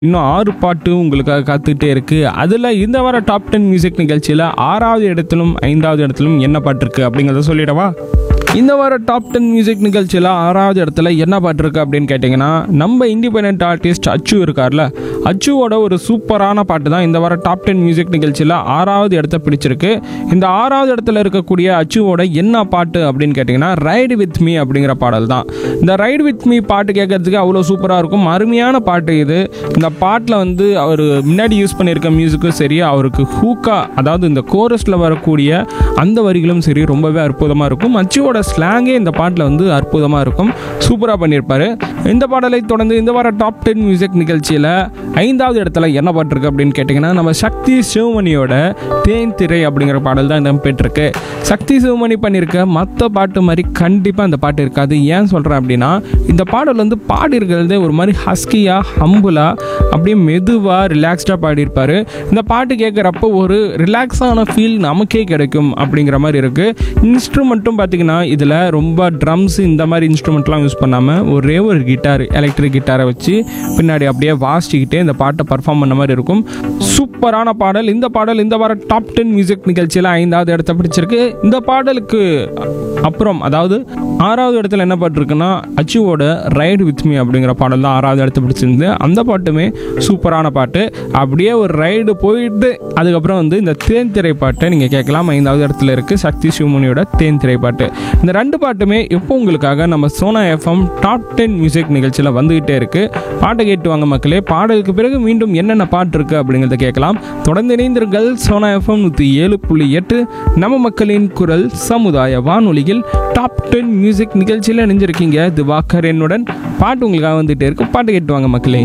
இன்னும் ஆறு பாட்டு உங்களுக்காக காத்துக்கிட்டே இருக்கு அதில் இந்த வார டாப் டென் மியூசிக் நிகழ்ச்சியில் ஆறாவது இடத்திலும் ஐந்தாவது இடத்திலும் என்ன பாட்டு இருக்கு அப்படிங்கிறத சொல்லிடவா இந்த வார டாப் டென் மியூசிக் நிகழ்ச்சியில் ஆறாவது இடத்துல என்ன பாட்டு இருக்கு அப்படின்னு கேட்டிங்கன்னா நம்ம இண்டிபெண்ட் ஆர்டிஸ்ட் அச்சு இருக்கார்ல அச்சுவோட ஒரு சூப்பரான பாட்டு தான் இந்த வார டாப் டென் மியூசிக் நிகழ்ச்சியில் ஆறாவது இடத்த பிடிச்சிருக்கு இந்த ஆறாவது இடத்துல இருக்கக்கூடிய அச்சுவோட என்ன பாட்டு அப்படின்னு கேட்டிங்கன்னா ரைடு வித் மீ அப்படிங்கிற பாடல் தான் இந்த ரைடு வித் மீ பாட்டு கேட்கறதுக்கு அவ்வளோ சூப்பராக இருக்கும் அருமையான பாட்டு இது இந்த பாட்டில் வந்து அவர் முன்னாடி யூஸ் பண்ணியிருக்க மியூசிக்கும் சரி அவருக்கு ஹூக்கா அதாவது இந்த கோரஸில் வரக்கூடிய அந்த வரிகளும் சரி ரொம்பவே அற்புதமாக இருக்கும் அச்சுவோட ஸ்லாங்கே இந்த பாட்டில் வந்து அற்புதமாக இருக்கும் சூப்பராக பண்ணியிருப்பாரு இந்த பாடலை தொடர்ந்து இந்த வார டாப் டென் மியூசிக் நிகழ்ச்சியில் ஐந்தாவது இடத்துல என்ன பாட்டு இருக்கு அப்படின்னு கேட்டிங்கன்னா நம்ம சக்தி சிவமணியோட தேன் திரை அப்படிங்கிற பாடல் தான் இடம் பெற்றிருக்கு சக்தி சிவமணி பண்ணியிருக்க மற்ற பாட்டு மாதிரி கண்டிப்பாக அந்த பாட்டு இருக்காது ஏன் சொல்கிறேன் அப்படின்னா இந்த பாடல் வந்து பாடியிருக்கிறது ஒரு மாதிரி ஹஸ்கியாக ஹம்புலாக அப்படியே மெதுவாக ரிலாக்ஸ்டாக பாடியிருப்பார் இந்த பாட்டு கேட்குறப்போ ஒரு ரிலாக்ஸான ஃபீல் நமக்கே கிடைக்கும் அப்படிங்கிற மாதிரி இருக்குது இன்ஸ்ட்ருமெண்ட்டும் பார்த்திங்கன்னா இதில் ரொம்ப ட்ரம்ஸ் இந்த மாதிரி இன்ஸ்ட்ருமெண்ட்லாம் யூஸ் பண்ணாமல் ஒரே ஒரு கிட்டார் எலக்ட்ரிக் கிட்டாரை வச்சு பின்னாடி அப்படியே வாசிச்சுக்கிட்டே இந்த பாட்டை பர்ஃபார்ம் பண்ண மாதிரி இருக்கும் சூப்பரான பாடல் இந்த பாடல் இந்த வார டாப் டென் மியூசிக் நிகழ்ச்சியில் ஐந்தாவது இடத்த பிடிச்சிருக்கு இந்த பாடலுக்கு அப்புறம் அதாவது ஆறாவது இடத்துல என்ன பாட்டு இருக்குன்னா அச்சுவோட ரைடு வித் மீ அப்படிங்கிற பாடல் தான் ஆறாவது இடத்த பிடிச்சிருந்து அந்த பாட்டுமே சூப்பரான பாட்டு அப்படியே ஒரு ரைடு போயிட்டு அதுக்கப்புறம் வந்து இந்த தேன் திரை பாட்டை நீங்கள் கேட்கலாம் ஐந்தாவது இடத்துல இருக்குது சக்தி சிவமணியோட தேன் திரை பாட்டு இந்த ரெண்டு பாட்டுமே எப்போ உங்களுக்காக நம்ம Sona FM top ten music நிகழ்ச்சியில் வந்துகிட்டே இருக்குது பாட்டை கேட்டு வாங்க மக்களே பாடலுக்கு பிறகு மீண்டும் என்னென்ன பாட்டு இருக்குது அப்படிங்கிறத கேட்கலாம் தொடர்ந்து இணைந்திருங்கள் சோனா எஃப்எம் நூற்றி ஏழு புள்ளி எட்டு நம்ம மக்களின் குரல் சமுதாய வானொலியில் டாப் டென் மியூசிக் நிகழ்ச்சியில் இணைஞ்சிருக்கீங்க திவாகர் என்னுடன் பாட்டு உங்களுக்காக வந்துகிட்டே இருக்கு பாட்டு கேட்டு வாங்க மக்களே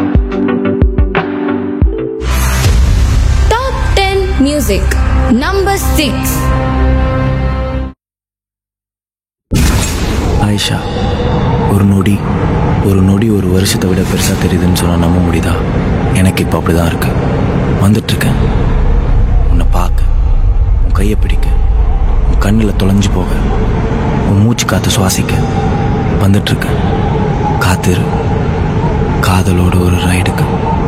Top 10 Music Number 6 ஆயிஷா ஒரு நொடி ஒரு நொடி ஒரு வருஷத்தை விட பெருசாக தெரியுதுன்னு சொன்னால் நம்ப முடியுதா எனக்கு இப்போ அப்படி தான் இருக்கு வந்துட்டுருக்கேன் உன்னை பார்க்க உன் கையை பிடிக்க உன் கண்ணில் தொலைஞ்சு போக உன் மூச்சு காற்று சுவாசிக்க வந்துட்டுருக்கேன் காத்திரு காதலோட ஒரு ரைடுக்கு